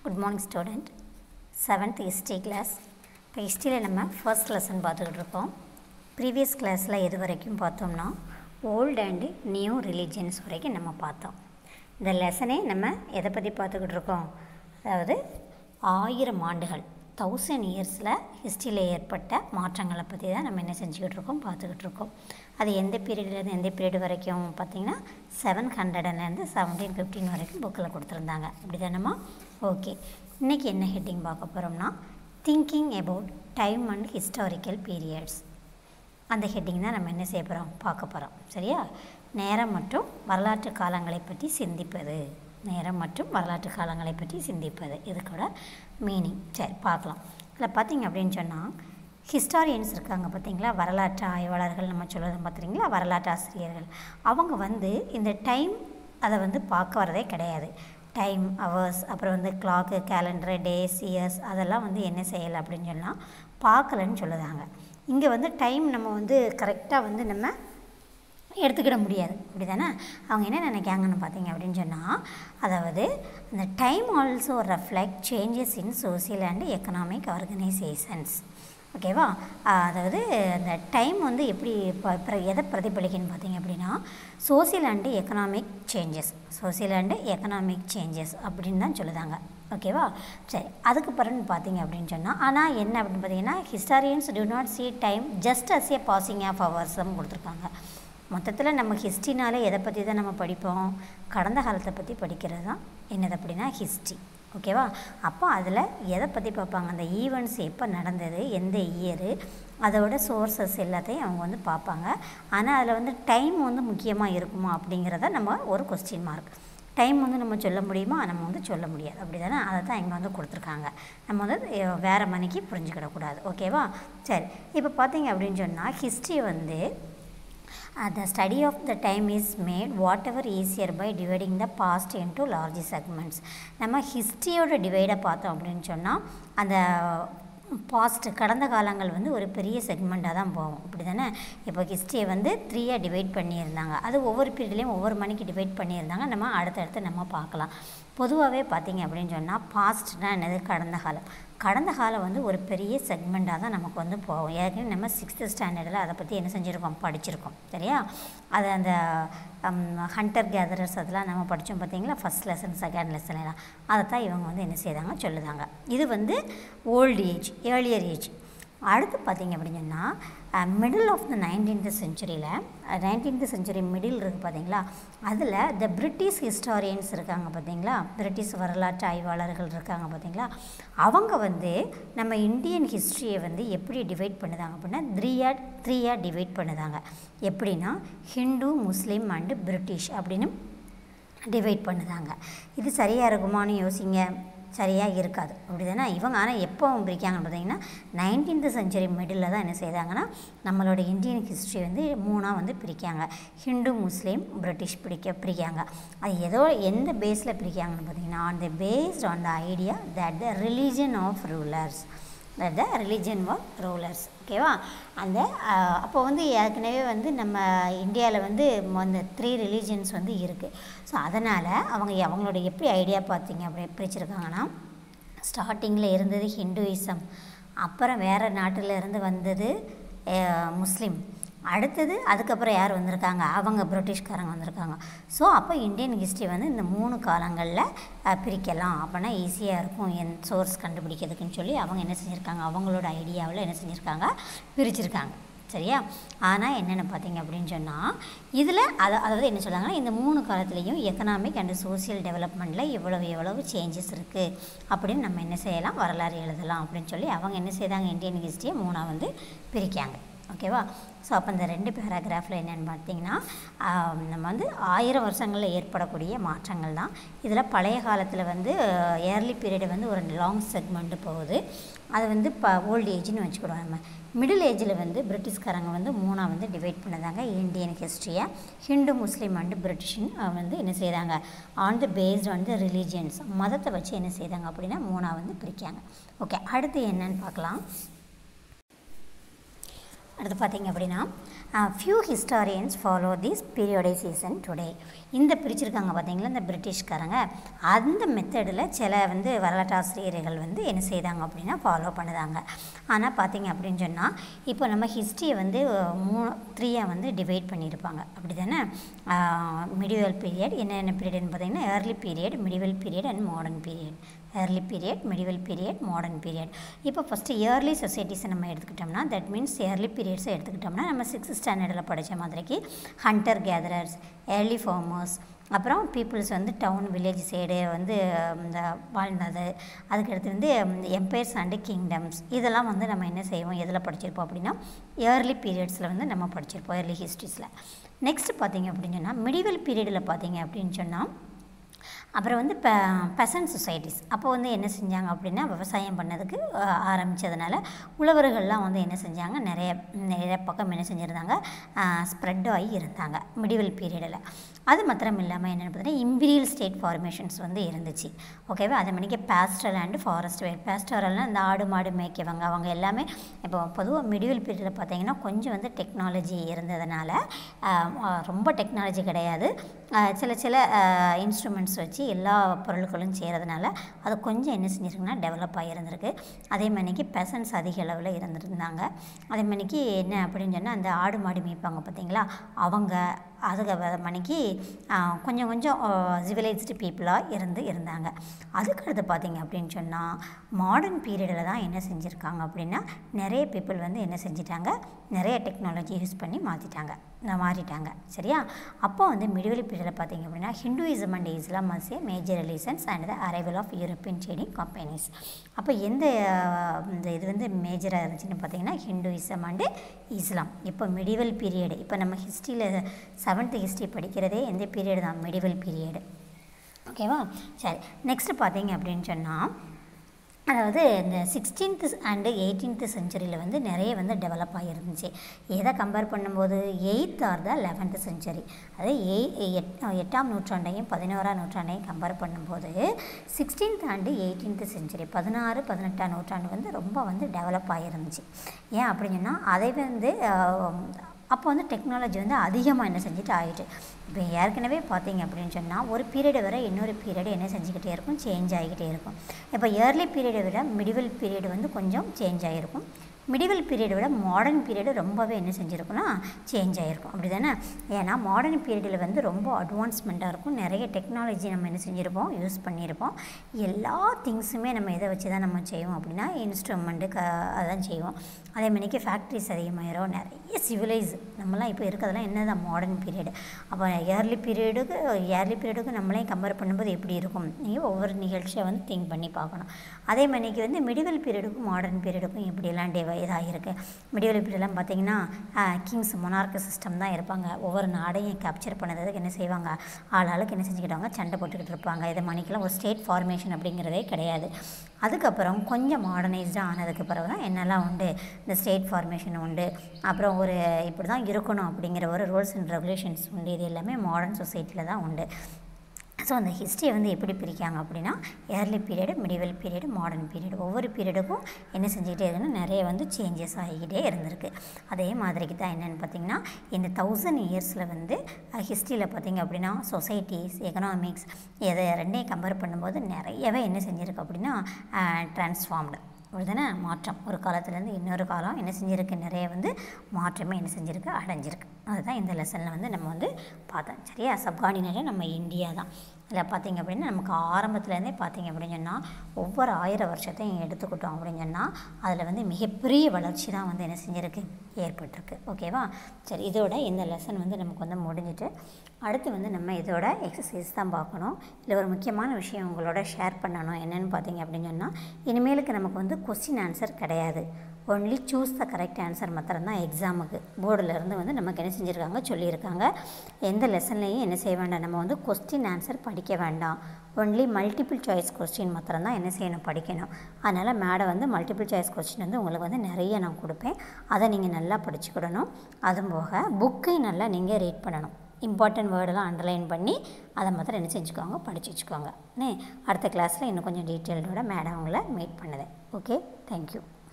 good morning student seventh history class இப்போ ஹிஸ்ட்ரியில் நம்ம ஃபர்ஸ்ட் லெசன் பார்த்துக்கிட்டு இருக்கோம் ப்ரீவியஸ் கிளாஸில் எது வரைக்கும் பார்த்தோம்னா ஓல்டு அண்டு நியூ ரிலீஜியன்ஸ் வரைக்கும் நம்ம பார்த்தோம் இந்த லெசனே நம்ம எதை பற்றி பார்த்துக்கிட்டு இருக்கோம் அதாவது ஆயிரம் ஆண்டுகள் தௌசண்ட் இயர்ஸில் ஹிஸ்ட்ரியில் ஏற்பட்ட மாற்றங்களை பற்றி தான் நம்ம என்ன செஞ்சுக்கிட்டு இருக்கோம் பார்த்துக்கிட்டு இருக்கோம் அது எந்த பீரியட்லேருந்து எந்த பீரியட் வரைக்கும் பார்த்திங்கன்னா செவன் ஹண்ட்ரட்லேருந்து செவன்டீன் ஃபிஃப்டீன் வரைக்கும் புக்கில் கொடுத்துருந்தாங்க அப்படி தானம்மா ஓகே இன்றைக்கி என்ன ஹெட்டிங் பார்க்க போகிறோம்னா thinking about time and historical periods அந்த ஹெட்டிங் தான் நம்ம என்ன செய்ய போகிறோம் பார்க்க போகிறோம் சரியா நேரம் மற்றும் வரலாற்று காலங்களை பற்றி சிந்திப்பது நேரம் மற்றும் வரலாற்று காலங்களை பற்றி சிந்திப்பது இது கூட மீனிங் சரி பார்க்கலாம் இதில் பார்த்தீங்க அப்படின்னு சொன்னால் ஹிஸ்டாரியன்ஸ் இருக்காங்க பார்த்தீங்களா வரலாற்று ஆய்வாளர்கள் நம்ம சொல்லுறது பார்த்துறீங்களா வரலாற்று ஆசிரியர்கள் அவங்க வந்து இந்த டைம் அதை வந்து பார்க்க வரதே கிடையாது டைம் ஹவர்ஸ் அப்புறம் வந்து கிளாக்கு கேலண்டரு டேஸ் இயர்ஸ் அதெல்லாம் வந்து என்ன செய்யலை அப்படின்னு சொன்னால் பார்க்கலன்னு சொல்லுதாங்க இங்கே வந்து டைம் நம்ம வந்து கரெக்டாக வந்து நம்ம எடுத்துக்கிட முடியாது அப்படி தானே அவங்க என்ன நினைக்காங்கன்னு பார்த்தீங்க அப்படின்னு சொன்னால் அதாவது அந்த time also reflect changes in social and economic organisations ஓகேவா அதாவது அந்த டைம் வந்து எப்படி இப்போ எதை பிரதிபலிக்குன்னு பார்த்தீங்க அப்படின்னா social and economic changes social and economic changes அப்படின்னு தான் சொல்லுதாங்க ஓகேவா சரி அதுக்கு பிறகு பார்த்தீங்க அப்படின்னு சொன்னால் ஆனால் என்ன அப்படின்னு பார்த்தீங்கன்னா historians do not see time just as a passing of ஹவர்ஸ்னு கொடுத்துருக்காங்க மொத்தத்தில் நம்ம ஹிஸ்ட்ரினாலே எதை பற்றி தான் நம்ம படிப்போம் கடந்த காலத்தை பற்றி படிக்கிறது தான் என்னது அப்படின்னா ஹிஸ்ட்ரி ஓகேவா அப்போ அதில் எதை பற்றி பார்ப்பாங்க அந்த ஈவெண்ட்ஸ் எப்போ நடந்தது எந்த இயரு அதோட சோர்சஸ் எல்லாத்தையும் அவங்க வந்து பார்ப்பாங்க ஆனால் அதில் வந்து டைம் வந்து முக்கியமாக இருக்குமா அப்படிங்கிறத நம்ம ஒரு கொஸ்டின் மார்க் டைம் வந்து நம்ம சொல்ல முடியுமா நம்ம வந்து சொல்ல முடியாது அப்படி தானே அதை தான் இங்கே வந்து கொடுத்துருக்காங்க நம்ம வந்து வேறு மணிக்கு புரிஞ்சுக்கிடக்கூடாது ஓகேவா சரி இப்போ பார்த்தீங்க அப்படின்னு சொன்னால் ஹிஸ்ட்ரி வந்து the study of the time is made whatever easier by dividing the past into large segments நம்ம ஹிஸ்ட்ரியோட டிவைடை பார்த்தோம் அப்படின்னு சொன்னால் அந்த பாஸ்ட் கடந்த காலங்கள் வந்து ஒரு பெரிய செக்மெண்ட்டாக தான் போகும் அப்படி தானே இப்போ ஹிஸ்ட்ரியை வந்து த்ரீயாக டிவைட் பண்ணியிருந்தாங்க அது ஒவ்வொரு பீரியட்லேயும் ஒவ்வொரு மணிக்கு டிவைட் பண்ணியிருந்தாங்க நம்ம அடுத்தடுத்து நம்ம பார்க்கலாம் பொதுவாகவே பார்த்தீங்க அப்படின்னு சொன்னால் பாஸ்ட்னா என்னது கடந்த காலம் கடந்த காலம் வந்து ஒரு பெரிய செக்மெண்ட்டாக தான் நமக்கு வந்து போகும் ஏற்கனவே நம்ம சிக்ஸ்த்து ஸ்டாண்டர்டில் அதை பற்றி என்ன செஞ்சுருக்கோம் படிச்சிருக்கோம் சரியா அது அந்த ஹண்டர் கேதரர்ஸ் அதெல்லாம் நம்ம படித்தோம் பார்த்தீங்களா ஃபஸ்ட் லெசன் செகண்ட் லெசன்லாம் அதை தான் இவங்க வந்து என்ன செய்தாங்க சொல்லுதாங்க இது வந்து ஓல்டு ஏஜ் ஏர்லியர் ஏஜ் அடுத்து பார்த்திங்க அப்படின்னு சொன்னால் மிடில் ஆஃப் த நைன்டீன்த் செஞ்சுரியில் நைன்டீன்த் செஞ்சுரி மிடில் இருக்குது பார்த்தீங்களா அதில் த பிரிட்டிஷ் ஹிஸ்டாரியன்ஸ் இருக்காங்க பார்த்தீங்களா பிரிட்டிஷ் வரலாற்று ஆய்வாளர்கள் இருக்காங்க பார்த்தீங்களா அவங்க வந்து நம்ம இந்தியன் ஹிஸ்ட்ரியை வந்து எப்படி டிவைட் பண்ணுதாங்க அப்படின்னா த்ரீயாக த்ரீயாக டிவைட் பண்ணுதாங்க எப்படின்னா ஹிந்து முஸ்லீம் அண்டு பிரிட்டிஷ் அப்படின்னு டிவைட் பண்ணுதாங்க இது சரியாக இருக்குமான்னு யோசிங்க சரியாக இருக்காது அப்படி தானே இவங்க ஆனால் எப்போ பிரிக்காங்கன்னு பார்த்தீங்கன்னா நைன்டீன்த் செஞ்சுரி மிடில் தான் என்ன செய்தாங்கன்னா நம்மளோட இந்தியன் ஹிஸ்ட்ரி வந்து மூணாக வந்து பிரிக்காங்க ஹிந்து முஸ்லீம் பிரிட்டிஷ் பிடிக்க பிரிக்காங்க அது ஏதோ எந்த பேஸில் பிரிக்காங்கன்னு பார்த்தீங்கன்னா on the based on the idea that the religion of rulers that the religion of rulers ஓகேவா அந்த அப்போ வந்து ஏற்கனவே வந்து நம்ம இந்தியாவில் வந்து அந்த த்ரீ ரிலீஜன்ஸ் வந்து இருக்குது ஸோ அதனால் அவங்க அவங்களோட எப்படி ஐடியா பார்த்தீங்க அப்படி பிரிச்சிருக்காங்கன்னா ஸ்டார்டிங்கில் இருந்தது ஹிந்துயிசம் அப்புறம் வேறு நாட்டில் இருந்து வந்தது முஸ்லீம் அடுத்தது அதுக்கப்புறம் யார் வந்திருக்காங்க அவங்க பிரிட்டிஷ்காரங்க வந்திருக்காங்க ஸோ அப்போ இந்தியன் ஹிஸ்ட்ரி வந்து இந்த மூணு காலங்களில் பிரிக்கலாம் அப்படின்னா ஈஸியாக இருக்கும் என் சோர்ஸ் கண்டுபிடிக்கிறதுக்குன்னு சொல்லி அவங்க என்ன செஞ்சுருக்காங்க அவங்களோட ஐடியாவில் என்ன செஞ்சுருக்காங்க பிரிச்சிருக்காங்க சரியா ஆனால் என்னென்னு பார்த்தீங்க அப்படின்னு சொன்னால் இதில் அதை அதாவது என்ன சொல்கிறாங்கன்னா இந்த மூணு காலத்துலேயும் எக்கனாமிக் அண்டு சோசியல் டெவலப்மெண்ட்டில் எவ்வளவு எவ்வளவு சேஞ்சஸ் இருக்குது அப்படின்னு நம்ம என்ன செய்யலாம் வரலாறு எழுதலாம் அப்படின்னு சொல்லி அவங்க என்ன செய்தாங்க இந்தியன் ஹிஸ்ட்ரியை மூணாக வந்து பிரிக்காங்க ஓகேவா ஸோ அப்போ இந்த ரெண்டு பேராகிராஃபில் என்னென்னு பார்த்தீங்கன்னா நம்ம வந்து ஆயிரம் வருஷங்களில் ஏற்படக்கூடிய மாற்றங்கள் தான் இதில் பழைய காலத்தில் வந்து ஏர்லி பீரியடு வந்து ஒரு லாங் செக்மெண்ட்டு போகுது அது வந்து இப்போ ஓல்டு ஏஜ்னு வச்சுக்கிடுவோம் நம்ம மிடில் ஏஜில் வந்து பிரிட்டிஷ்காரங்க வந்து மூணாக வந்து டிவைட் பண்ணதாங்க இந்தியன் ஹிஸ்ட்ரியை ஹிந்து முஸ்லீம் அண்டு பிரிட்டிஷன் வந்து என்ன செய்தாங்க on the based on the religions மதத்தை வச்சு என்ன செய்தாங்க அப்படின்னா மூணாக வந்து பிரிக்காங்க ஓகே அடுத்து என்னன்னு பார்க்கலாம் அடுத்து பார்த்தீங்க அப்படின்னா few historians follow this periodisation today இந்த பிரிச்சிருக்காங்க பார்த்தீங்களா இந்த பிரிட்டிஷ்காரங்க அந்த மெத்தடில் சில வந்து வரலாற்றாசிரியர்கள் வந்து என்ன செய்தாங்க அப்படின்னா ஃபாலோ பண்ணுதாங்க ஆனால் பார்த்தீங்க அப்படின்னு சொன்னால் இப்போ நம்ம ஹிஸ்ட்ரியை வந்து மூ த்ரீயாக வந்து டிவைட் பண்ணியிருப்பாங்க அப்படி தானே மிடிவல் பீரியட் என்னென்ன பீரியட்னு பார்த்தீங்கன்னா early period medieval period and modern period early period medieval period modern period இப்போ ஃபஸ்ட்டு இயர்லி சொசைட்டிஸை நம்ம எடுத்துக்கிட்டோம்னா தட் மீன்ஸ் இயர்லி பீரியட்ஸை எடுத்துக்கிட்டோம்னா நம்ம சிக்ஸ்த் ஸ்டாண்டர்டில் படித்த மாதிரிக்கு ஹண்டர் கேதரர்ஸ் ஏர்லி ஃபார்மர்ஸ் அப்புறம் பீப்புள்ஸ் வந்து டவுன் வில்லேஜ் சைடு வந்து இந்த வாழ்ந்தது அதுக்கடுத்து வந்து எம்பையர்ஸ் அண்டு கிங்டம்ஸ் இதெல்லாம் வந்து நம்ம என்ன செய்வோம் எதில் படிச்சிருப்போம் அப்படின்னா இயர்லி பீரியட்ஸில் வந்து நம்ம படிச்சிருப்போம் இயர்லி ஹிஸ்ட்ரிஸில் நெக்ஸ்ட் பார்த்தீங்க அப்படின்னு சொன்னால் மிடிவல் பீரியடில் பார்த்தீங்க அப்படின்னு சொன்னால் அப்புறம் வந்து ப பெசன்ட் சொசைட்டிஸ் அப்போ வந்து என்ன செஞ்சாங்க அப்படின்னா விவசாயம் பண்ணதுக்கு ஆரம்பித்ததுனால உழவர்கள்லாம் வந்து என்ன செஞ்சாங்க நிறைய நிறைய பக்கம் என்ன செஞ்சுருந்தாங்க ஸ்ப்ரெட் ஆகி இருந்தாங்க மிடிவல் பீரியடில் அது மாத்திரம் இல்லாமல் என்னென்னு பார்த்தீங்கன்னா இம்பீரியல் ஸ்டேட் ஃபார்மேஷன்ஸ் வந்து இருந்துச்சு ஓகேவா அதே மணிக்கு பேஸ்டல் அண்டு ஃபாரஸ்ட் வேர் பேஸ்டரல்னால் இந்த ஆடு மாடு மேய்க்கவங்க அவங்க எல்லாமே இப்போ பொதுவாக மிடிவல் பீரியடில் பார்த்தீங்கன்னா கொஞ்சம் வந்து டெக்னாலஜி இருந்ததுனால ரொம்ப டெக்னாலஜி கிடையாது சில சில இன்ஸ்ட்ருமெண்ட்ஸ் வச்சு எல்லா பொருட்களும் செய்கிறதுனால அது கொஞ்சம் என்ன செஞ்சுருக்குன்னா டெவலப் ஆகியிருந்திருக்கு அதே மாதிரிக்கு பெசன்ஸ் அதிக அளவில் இருந்திருந்தாங்க அதே மாதிரிக்கு என்ன அப்படின்னு சொன்னால் அந்த ஆடு மாடு மேய்ப்பாங்க பார்த்தீங்களா அவங்க அதுக்கு மணிக்கு கொஞ்சம் கொஞ்சம் சிவிலைஸ்டு பீப்புளாக இருந்து இருந்தாங்க அதுக்கடுத்து பார்த்தீங்க அப்படின்னு சொன்னால் மாடர்ன் பீரியடில் தான் என்ன செஞ்சுருக்காங்க அப்படின்னா நிறைய பீப்புள் வந்து என்ன செஞ்சிட்டாங்க நிறைய டெக்னாலஜி யூஸ் பண்ணி மாற்றிட்டாங்க மாறிட்டாங்க சரியா அப்போ வந்து மிடிவல் பீரியடில் பார்த்தீங்க அப்படின்னா Hinduism and Islam was a major religions and the arrival of European trading companies அப்போ எந்த இந்த இது வந்து மேஜராக இருந்துச்சுன்னு பார்த்தீங்கன்னா ஹிந்துயிசம் அண்டு இஸ்லாம் இப்போ மிடிவல் பீரியடு இப்போ நம்ம ஹிஸ்ட்ரியில் செவன்த்து ஹிஸ்ட்ரி படிக்கிறதே எந்த பீரியடு தான் மிடிவல் பீரியடு ஓகேவா சரி நெக்ஸ்ட்டு பார்த்தீங்க அப்படின்னு சொன்னால் அதாவது இந்த சிக்ஸ்டீன்த்து அண்டு எயிட்டீன்த்து செஞ்சுரியில் வந்து நிறைய வந்து டெவலப் ஆகிருந்துச்சு எதை கம்பேர் பண்ணும்போது eighth or the eleventh century அதாவது எய் எட் எட்டாம் நூற்றாண்டையும் பதினோராம் நூற்றாண்டையும் கம்பேர் பண்ணும்போது சிக்ஸ்டீன்த் அண்டு எயிட்டீன்த்து செஞ்சுரி பதினாறு பதினெட்டாம் நூற்றாண்டு வந்து ரொம்ப வந்து டெவலப் ஆகிருந்துச்சு ஏன் அப்படின்னு சொன்னால் அதை வந்து அப்போ வந்து டெக்னாலஜி வந்து அதிகமாக என்ன செஞ்சுட்டு ஆகிட்டு இப்போ ஏற்கனவே பார்த்தீங்க அப்படின்னு சொன்னால் ஒரு பீரியடு வரை இன்னொரு பீரியடு என்ன செஞ்சுக்கிட்டே இருக்கும் சேஞ்ச் ஆகிக்கிட்டே இருக்கும் இப்போ இயர்லி பீரியடை விட மிடிவல் பீரியடு வந்து கொஞ்சம் சேஞ்ச் ஆகிருக்கும் மிடிவல் பீரியடை விட மாடர்ன் பீரியடு ரொம்பவே என்ன செஞ்சுருக்குன்னா சேஞ்ச் ஆகிருக்கும் அப்படி தானே ஏன்னா மாடர்ன் பீரியடில் வந்து ரொம்ப அட்வான்ஸ்மெண்ட்டாக இருக்கும் நிறைய டெக்னாலஜி நம்ம என்ன செஞ்சுருப்போம் யூஸ் பண்ணியிருப்போம் எல்லா திங்ஸுமே நம்ம எதை வச்சு தான் நம்ம செய்வோம் அப்படின்னா இன்ஸ்ட்ருமெண்ட்டு க அதான் செய்வோம் அதே மாதிரிக்கு ஃபேக்ட்ரிஸ் அதிகமாயிரும் நிறைய சிவிலைஸ் நம்மலாம் இப்போ இருக்கிறதெல்லாம் என்ன தான் மாடர்ன் பீரியடு அப்போ இயர்லி பீரியடுக்கு இயர்லி பீரியடுக்கு நம்மளையும் கம்பேர் பண்ணும்போது எப்படி இருக்கும் நீங்கள் ஒவ்வொரு நிகழ்ச்சியை வந்து திங்க் பண்ணி பார்க்கணும் அதே மாதிரிக்கு வந்து மிடிவல் பீரியடுக்கும் மாடர்ன் பீரியடுக்கும் எப்படியெல்லாம் டெவ இதாக இருக்குது மிடிவல் பீரியட்லாம் பார்த்தீங்கன்னா கிங்ஸ் மொனார்க்கு சிஸ்டம் தான் இருப்பாங்க ஒவ்வொரு நாடையும் கேப்சர் பண்ணதுக்கு என்ன செய்வாங்க ஆள் ஆளுக்கு என்ன செஞ்சுக்கிட்டாங்க சண்டை போட்டுக்கிட்டு இருப்பாங்க இதை மணிக்கெல்லாம் ஒரு ஸ்டேட் ஃபார்மேஷன் அப்படிங்கிறதே கிடையாது அதுக்கப்புறம் கொஞ்சம் மாடர்னைஸ்டாக ஆனதுக்கு பிறகு தான் என்னெல்லாம் உண்டு இந்த ஸ்டேட் ஃபார்மேஷன் உண்டு அப்புறம் ஒரு இப்படி தான் இருக்கணும் அப்படிங்கிற ஒரு ரூல்ஸ் அண்ட் ரெகுலேஷன்ஸ் உண்டு இது எல்லாமே மாடர்ன் சொசைட்டியில் தான் உண்டு ஸோ அந்த ஹிஸ்ட்ரியை வந்து எப்படி பிரிக்காங்க அப்படின்னா early period medieval period modern period ஒவ்வொரு பீரியடுக்கும் என்ன செஞ்சுக்கிட்டே இருக்குன்னா நிறைய வந்து சேஞ்சஸ் ஆகிக்கிட்டே இருந்திருக்கு அதே மாதிரிக்கு தான் என்னென்னு பார்த்தீங்கன்னா இந்த தௌசண்ட் இயர்ஸில் வந்து ஹிஸ்ட்ரியில் பார்த்தீங்க அப்படின்னா சொசைட்டிஸ் எக்கனாமிக்ஸ் இதை ரெண்டையும் கம்பேர் பண்ணும்போது நிறையவே என்ன செஞ்சுருக்கு அப்படின்னா ட்ரான்ஸ்ஃபார்ம்டு அப்படிதானே மாற்றம் ஒரு காலத்துலேருந்து இன்னொரு காலம் என்ன செஞ்சுருக்கு நிறைய வந்து மாற்றமே என்ன செஞ்சுருக்கு அடைஞ்சிருக்கு அதுதான் இந்த லெசனில் வந்து நம்ம வந்து பார்த்தோம் சரியா சப்கார்டினேட்டாக நம்ம இந்தியா தான் அதில் பார்த்திங்க அப்படின்னா நமக்கு ஆரம்பத்துலேருந்தே பார்த்திங்க அப்படின்னு சொன்னால் ஒவ்வொரு ஆயிரம் வருஷத்தையும் எடுத்துக்கிட்டோம் அப்படின்னு சொன்னால் அதில் வந்து மிகப்பெரிய வளர்ச்சி தான் வந்து என்ன செஞ்சுருக்கு ஏற்பட்டிருக்கு ஓகேவா சரி இதோட இந்த லெசன் வந்து நமக்கு வந்து முடிஞ்சிட்டு அடுத்து வந்து நம்ம இதோட எக்ஸசைஸ் தான் பார்க்கணும் இதில் ஒரு முக்கியமான விஷயம் உங்களோட ஷேர் பண்ணணும் என்னென்னு பார்த்தீங்க அப்படின்னு சொன்னால் இனிமேலுக்கு நமக்கு வந்து கொஸ்டின் ஆன்சர் கிடையாது only choose the correct answer மாத்திரம் தான் எக்ஸாமுக்கு போர்டிலேருந்து வந்து நமக்கு என்ன செஞ்சுருக்காங்க சொல்லியிருக்காங்க எந்த லெசன்லையும் என்ன செய்ய வேண்டாம் நம்ம வந்து கொஸ்டின் ஆன்சர் படிக்க வேண்டாம் ஒன்லி மல்டிபிள் சாய்ஸ் கொஸ்டின் மாத்திரம் தான் என்ன செய்யணும் படிக்கணும் அதனால் மேடம் வந்து மல்டிபிள் சாய்ஸ் கொஸ்டின் வந்து உங்களுக்கு வந்து நிறைய நான் கொடுப்பேன் அதை நீங்கள் நல்லா படிச்சுக்கிடணும் அதுவும் போக புக்கை நல்லா நீங்கள் ரீட் பண்ணணும் இம்பார்ட்டன்ட் வேர்டெல்லாம் அண்டர்லைன் பண்ணி அதை மாத்திரம் என்ன செஞ்சுக்கோங்க படித்து வச்சுக்கோங்க அடுத்த கிளாஸில் இன்னும் கொஞ்சம் டீட்டெயில்டோட மேடம் உங்களை மீட் பண்ணுதேன் ஓகே தேங்க்யூ